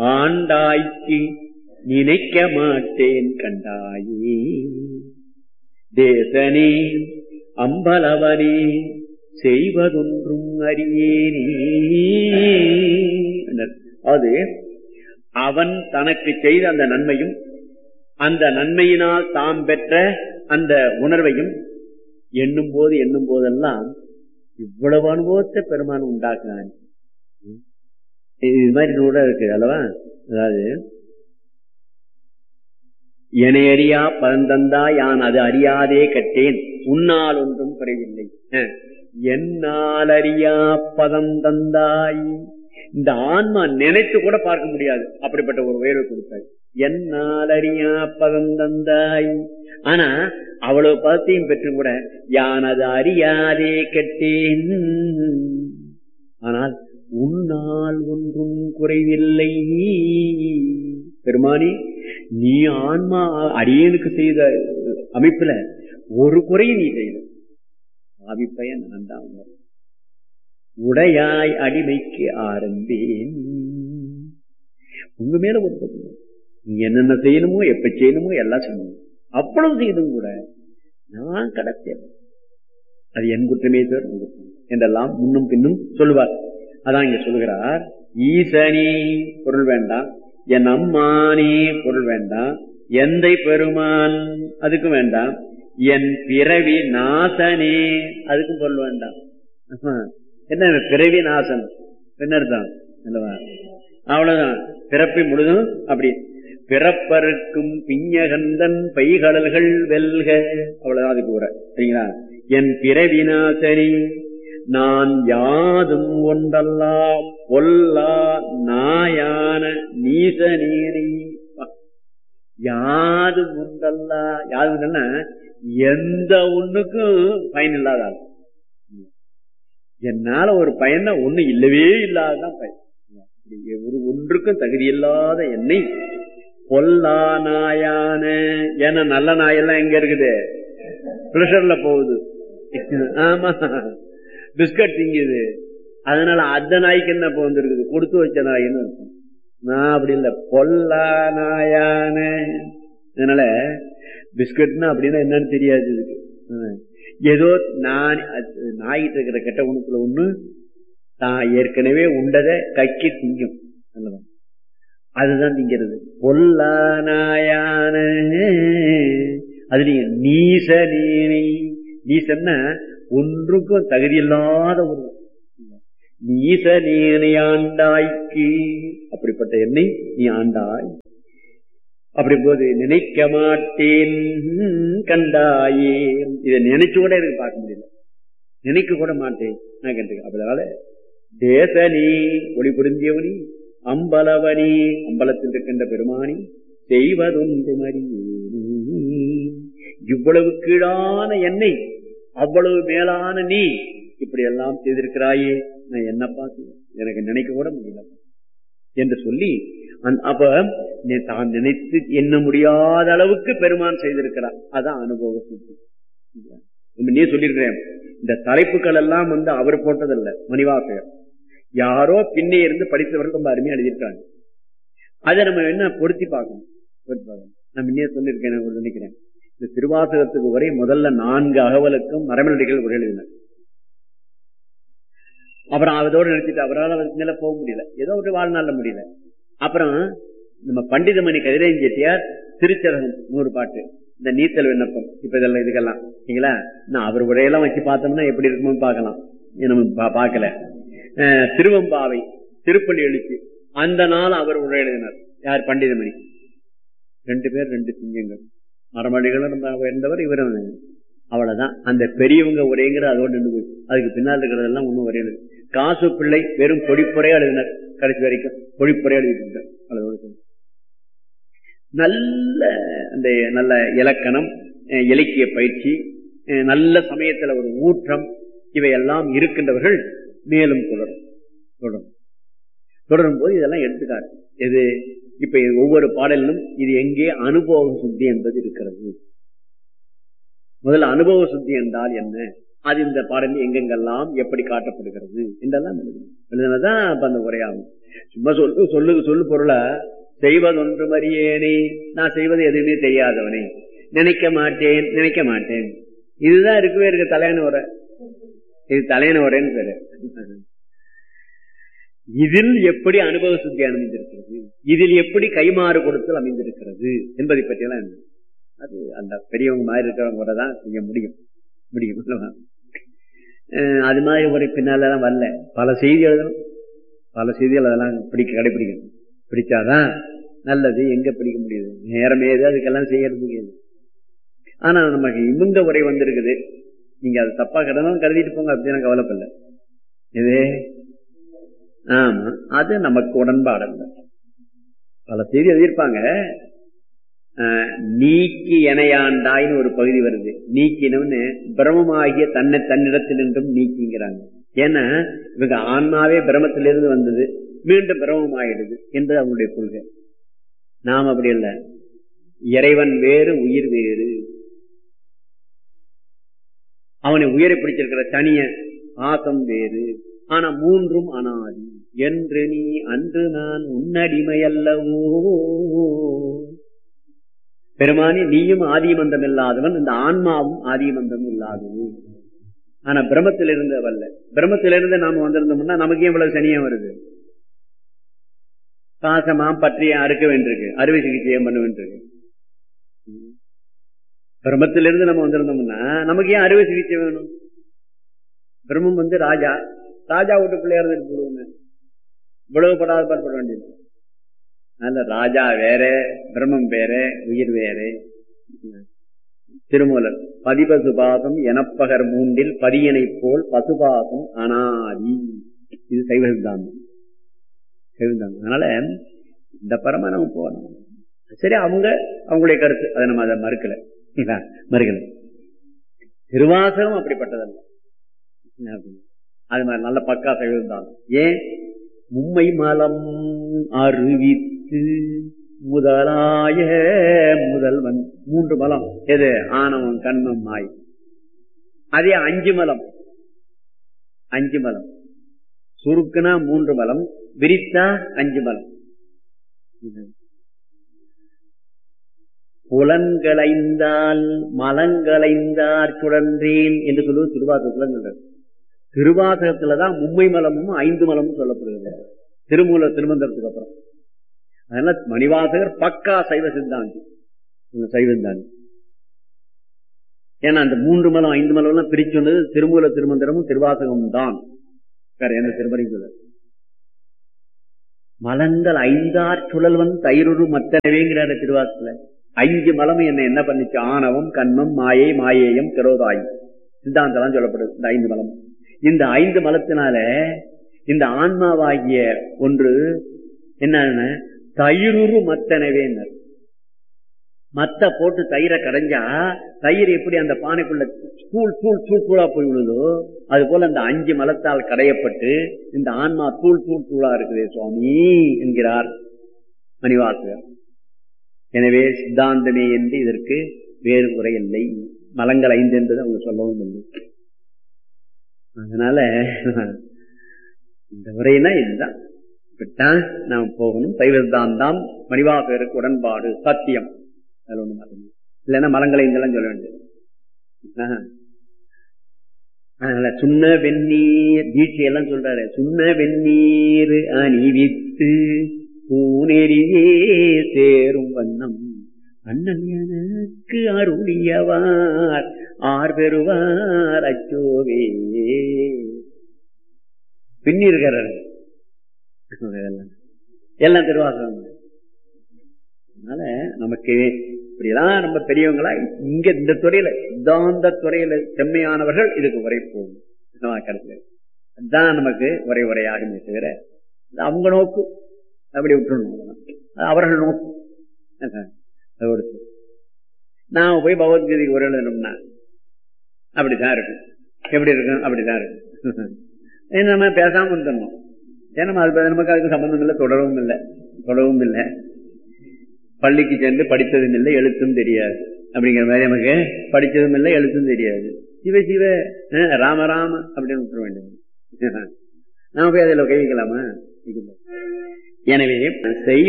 ஆண்டாய்க்கு நினைக்க மாட்டேன் கண்டாயே தேசனே அம்பலவனே செய்வதொன்றும் அறியேனே அது அவன் தனக்கு செய்த அந்த நன்மையும் அந்த நன்மையினால் தாம் பெற்ற அந்த உணர்வையும் எண்ணும் போது எண்ணும் போதெல்லாம் இவ்வளவு அனுபவத்தை பெருமான் உண்டாக்குறான் இது மாதிரி கூட இருக்கு அல்லவா அதாவது என்னை அறியா பரந்தந்தா யான் அது அறியாதே கட்டேன் உன்னால் ஒன்றும் குறைவில்லை என்னால் அறியா பதம் தந்தாய் இந்த ஆன்மா நினைத்து கூட பார்க்க முடியாது அப்படிப்பட்ட ஒரு உயர்வு கொடுத்தாய் என்னால் அறியா பதம் தந்தாய் ஆனா அவ்வளவு பதத்தையும் பெற்றும் கூட யான் அது அறியாதே கட்டேன் ஆனால் உன்னால் ஒன்றும் குறைவில்லை பெருமானி நீ ஆன்மா அடியனுக்கு செய்த அமைப்புல ஒரு குறையும் நீ செய்த ஆவிப்பய நான் தான் உடையாய் அடிமைக்கு ஆரம்பேன் உங்க மேல ஒரு நீ என்னென்ன செய்யணுமோ எப்ப செய்யணுமோ எல்லாம் செய்யணும் அவ்வளவு செய்தும் கூட நான் கடத்தேன் அது என் குற்றமே சார் என்றெல்லாம் முன்னும் பின்னும் சொல்லுவார் அதான் இங்க சொல்லுகிறார் ஈசனி பொருள் வேண்டாம் என் அம்மானே பொருள் வேண்டாம் எந்தை பெருமான் அதுக்கும் வேண்டாம் என் பிறவி நாசனே அதுக்கும் பொருள் வேண்டாம் என்ன பிறவி நாசன் என்னதான் அல்லவா அவ்வளவுதான் பிறப்பை முழுதும் அப்படி பிறப்பருக்கும் பிஞ்சகந்தன் பைகடல்கள் வெல்க அவ்வளவுதான் அதுக்கு கூற சரிங்களா என் பிறவி நாசனி நான் யாதும் ஒன்றல்லாம் பொல்லா நாயான நீசனேனை யாதும் ஒன்றல்லா யாதுன்னா எந்த ஒண்ணுக்கும் பயன் இல்லாத என்னால ஒரு பயன ஒண்ணு இல்லவே இல்லாததான் பயன் ஒரு ஒன்றுக்கும் தகுதி இல்லாத என்னை பொல்லா நாயான ஏன்னா நல்ல நாயெல்லாம் எங்க இருக்குது பிளஷர்ல போகுது ஆமா பிஸ்கட் திங்குது அதனால அந்த நாய்க்கு என்ன இப்போ வந்துருக்குது கொடுத்து வச்ச நாயின்னு இருக்கும் நான் அப்படி இல்லை பொல்லா நாயான அதனால பிஸ்கட்னா அப்படின்னா என்னன்னு தெரியாது இதுக்கு ஏதோ நான் நாய்கிட்ட இருக்கிற கெட்ட உணத்துல ஒண்ணு தான் ஏற்கனவே உண்டதை கக்கி திங்கும் நல்லதான் அதுதான் திங்கிறது பொல்லா நாயான அது நீங்க நீச நீனை நீசன்னா ஒன்றுக்கும் தகுதி இல்லாத ஒரு நீச நீனை ஆண்டாய்க்கு அப்படிப்பட்ட என்னை நீ ஆண்டாய் அப்படி போது நினைக்க மாட்டேன் கண்டாயே இதை நினைச்சு கூட எனக்கு பார்க்க முடியல நினைக்க கூட மாட்டேன் நான் கண்டு அதனால தேசனி ஒளி புரிந்தியவனி அம்பலவனி அம்பலத்தில் இருக்கின்ற பெருமானி செய்வதொன்று இவ்வளவு கீழான என்னை அவ்வளவு மேலான நீ இப்படி எல்லாம் செய்திருக்கிறாயே நான் என்ன பார்த்து எனக்கு நினைக்க கூட முடியல என்று சொல்லி அப்ப தான் நினைத்து எண்ண முடியாத அளவுக்கு பெருமான் செய்திருக்கிறார் அதான் அனுபவ சுத்தி நீ சொல்லிருக்கிறேன் இந்த தலைப்புகள் எல்லாம் வந்து அவர் போட்டதில்ல மணிவாசகர் யாரோ பின்னே இருந்து படித்தவர்கள் ரொம்ப அருமையா எழுதியிருக்காங்க அதை நம்ம என்ன பொருத்தி பார்க்கணும் பொருத்தி பார்க்கணும் நான் முன்னே சொல்லியிருக்கேன் நான் நினைக்கிறேன் இந்த திருவாசகத்துக்கு ஒரே முதல்ல நான்கு அகவலுக்கும் மரமலடிகள் உரை எழுதினார் அப்புறம் அதோடு நிறுத்திட்டு அவரால் அதுக்கு மேல போக முடியல ஏதோ ஒரு வாழ்நாள்ல முடியல அப்புறம் நம்ம பண்டிதமணி கதிரேன் செட்டியார் திருச்சரகம் நூறு பாட்டு இந்த நீத்தல் விண்ணப்பம் இப்ப இதெல்லாம் இதுக்கெல்லாம் சரிங்களா நான் அவர் உரையெல்லாம் வச்சு பார்த்தோம்னா எப்படி இருக்குமோ பார்க்கலாம் நம்ம பார்க்கல திருவம்பாவை திருப்பள்ளி எழுச்சி அந்த நாள் அவர் உரை எழுதினார் யார் பண்டிதமணி ரெண்டு பேர் ரெண்டு சிங்கங்கள் மரமடிகளும் நம்ம உயர்ந்தவர் இவரும் அவ்வளவுதான் அந்த பெரியவங்க உரைங்கிற அதோடு நின்று போச்சு அதுக்கு பின்னால் இருக்கிறதெல்லாம் ஒன்றும் வரையணும் காசு பிள்ளை வெறும் பொடிப்புறையா எழுதினார் கடைசி வரைக்கும் பொடிப்புறையா எழுதிட்டு அதோடு நல்ல அந்த நல்ல இலக்கணம் இலக்கிய பயிற்சி நல்ல சமயத்துல ஒரு ஊற்றம் இவையெல்லாம் இருக்கின்றவர்கள் மேலும் தொடரும் தொடரும் தொடரும் போது இதெல்லாம் எடுத்துக்காட்டு எது இப்ப ஒவ்வொரு பாடலிலும் இது எங்கே அனுபவ சுத்தி என்பது இருக்கிறது முதல்ல அனுபவ சுத்தி என்றால் என்ன அது இந்த பாடலில் எங்கெங்கெல்லாம் எப்படி காட்டப்படுகிறது என்றெல்லாம் எழுதணும் எழுதினதான் அப்ப அந்த உரையாகும் சும்மா சொல்லு சொல்லு சொல்லு பொருளா செய்வதொன்று மறியேனே நான் செய்வது எதுவுமே தெரியாதவனே நினைக்க மாட்டேன் நினைக்க மாட்டேன் இதுதான் இருக்கவே இருக்க தலையண உரை இது தலையண உரைன்னு பேரு இதில் எப்படி அனுபவ சுத்தி அமைந்திருக்கிறது இதில் எப்படி கைமாறு கொடுத்தல் அமைந்திருக்கிறது என்பதை பற்றியெல்லாம் என்ன? அது அந்த பெரியவங்க மாதிரி இருக்கிறவங்க கூட தான் செய்ய முடியும் முடியும் அல்லவா? அஹ் அது மாதிரி ஒரு பின்னாலலாம் வரல பல செய்தி எழுதணும் பல செய்திகள் அதெல்லாம் பிடிக்க கடைபிடிக்கணும் பிடிச்சாதான் நல்லது எங்க பிடிக்க முடியுது நேரம் ஏது அதுக்கெல்லாம் செய்யறது முடியாது ஆனா நமக்கு இமுந்த உரை வந்திருக்குது நீங்க அது தப்பா கடனும் கருதிட்டு போங்க அப்படின்னு கவலைப்படல இது ஆமா அது நமக்கு உடன்பாடல்ல பல செய்தி எழுதியிருப்பாங்க அஹ், நீக்கி எனையாண்டாய்னு ஒரு பகுதி வருது நீக்கினவன்னு பிரமமாகிய தன்னை தன்னிடத்தினின்றும் நீக்கிங்கிறாங்க ஏன்னா இவங்க ஆன்மாவே பிரமத்திலிருந்து வந்தது மீண்டும் பிரமமாயிடுது என்பது அவங்களுடைய கொள்கை நாம் அப்படி இல்ல இறைவன் வேறு உயிர் வேறு அவனை உயிரை பிடிச்சிருக்கிற தனிய ஆசம் வேறு ஆனா மூன்றும் அனாதி என்று நீ அன்று நான் உன்னடிமை அல்லவோ பெருமானி நீயும் ஆதிமந்தம் இல்லாதவன் இந்த ஆன்மாவும் ஆதிமந்தம் இல்லாதது ஆனா பிரம்மத்திலிருந்து வரல பிரம்மத்திலிருந்து நாம வந்திருந்தோம்னா நமக்கு ஏன் இவ்வளவு சனியா வருது பாசமா பற்றிய அறுக்க வேண்டியிருக்கு அறுவை சிகிச்சையை பண்ண வேண்டியிருக்கு பிரம்மத்திலிருந்து நம்ம வந்திருந்தோம்னா நமக்கு ஏன் அறுவை சிகிச்சை வேணும் பிரம்மம் வந்து ராஜா ராஜா விட்டு பிள்ளையா இருந்துட்டு போடுவோங்க இவ்வளவு படாத பாடுபட வேண்டியது அதனால ராஜா வேற பிரம்மம் வேற உயிர் வேற திருமூலர் பதிபசுபாசம் எனப்பகர் மூன்றில் பதியனை போல் பசுபாசம் அனாதி இது சைவ சித்தாந்தம் சைவ சித்தாந்தம் அதனால இந்த பரமா நம்ம போகணும் சரி அவங்க அவங்களுடைய கருத்து அதை நம்ம அதை மறுக்கல இல்லையா? மறுக்கல திருவாசகம் அப்படிப்பட்டதல்ல அது மாதிரி நல்ல பக்கா சைவ சித்தாந்தம் ஏன் மும்மை மலம் அறிவித்து முதலாய முதல்வன் மூன்று மலம் எது ஆணவம் கண்மம் மாய் அதே அஞ்சு மலம் அஞ்சு மலம் சுருக்குனா மூன்று மலம் விரித்தா அஞ்சு மலம் புலன்களைந்தால் மலங்களைந்தார் சுழன்றேன் என்று சொல்லுவது திருவாசகத்துல சொல்றது திருவாசகத்துலதான் மும்மை மலமும் ஐந்து மலமும் சொல்லப்படுகிறது திருமூல திருமந்திரத்துக்கு அப்புறம் அதனால மணிவாசகர் பக்கா சைவ சித்தாந்தி இந்த சைவ சித்தாந்தி ஏன்னா அந்த மூன்று மலம் ஐந்து மலம் எல்லாம் பிரிச்சு சொன்னது திருமூல திருமந்திரமும் திருவாசகமும் தான் வேற எந்த திருமறையும் சொல்ல மலங்கள் ஐந்தார் சுழல்வன் தயிருரு மத்தனவேங்கிறாரு திருவாசத்துல அஞ்சு மலம் என்ன என்ன பண்ணிச்சு ஆணவம் கண்மம் மாயை மாயேயம் திரோதாயி சித்தாந்தம் சொல்லப்படுது இந்த ஐந்து மலம் இந்த ஐந்து மலத்தினால இந்த ஆன்மாவாகிய ஒன்று என்ன தயிருரு மத்தனவே மத்த போட்டு தயிரை கடைஞ்சா தயிர் எப்படி அந்த பானைக்குள்ள தூள் தூள் தூள் தூளா போய் விழுதோ அது போல அந்த அஞ்சு மலத்தால் கடையப்பட்டு இந்த ஆன்மா தூள் தூள் தூளா இருக்குதே சுவாமி என்கிறார் மணிவாசகர் எனவே சித்தாந்தமே என்று இதற்கு வேறு குறை இல்லை மலங்கள் ஐந்து என்பது அவங்க சொல்லவும் இல்லை அதனால இந்த உரையினா இதுதான் இப்படித்தான் நாம் போகணும் சைவத்தான் தான் மணிவாசகருக்கு உடன்பாடு சத்தியம் அதுல ஒண்ணு மாற்றம் இல்லைன்னா மலங்களை இதெல்லாம் சொல்ல வேண்டியது ஆஹ். அதனால சுண்ண வெந்நீர் தீட்சையெல்லாம் சொல்றாரு சுண்ண வெந்நீர் அணிவித்து பூனெறியே சேரும் வண்ணம் அண்ணன் எனக்கு அருளியவார் ஆர் பெறுவார் அச்சோவே பின்னி இருக்காரு எல்லாம் எல்லாம் திருவாசகம் அதனால நமக்கு இப்படிலாம் நம்ம பெரியவங்களா இங்க இந்த துறையில சித்தாந்த துறையில செம்மையானவர்கள் இதுக்கு உரை போகும் கருத்து அதுதான் நமக்கு உரை உரையாகுமே தவிர அது அவங்க நோக்கு அப்படி விட்டுறணும் அவ்வளவுதான். அது அவர்கள் நோக்கு அதோடு சரி. நாம போய் பகவத்கீதைக்கு உரை எழுதணும்னா அப்படித்தான் இருக்கும் எப்படி இருக்கும் அப்படித்தான் இருக்கும் ஏன்னா நம்ம பேசாம இருந்துடணும் ஏன்னா நம்ம அது நமக்கு அதுக்கு சம்பந்தம் இல்லை தொடரவும் இல்லை தொடரவும் இல்லை பள்ளிக்கு சென்று படித்ததும் இல்லை எழுத்தும் தெரியாது அப்படிங்கிற மாதிரி நமக்கு படித்ததும் இல்லை எழுத்தும் தெரியாது சிவ சிவ அஹ், ராம ராம அப்படின்னு விட்டுற வேண்டியது நாம போய் அதில் கை வைக்கலாமா எனவே செய்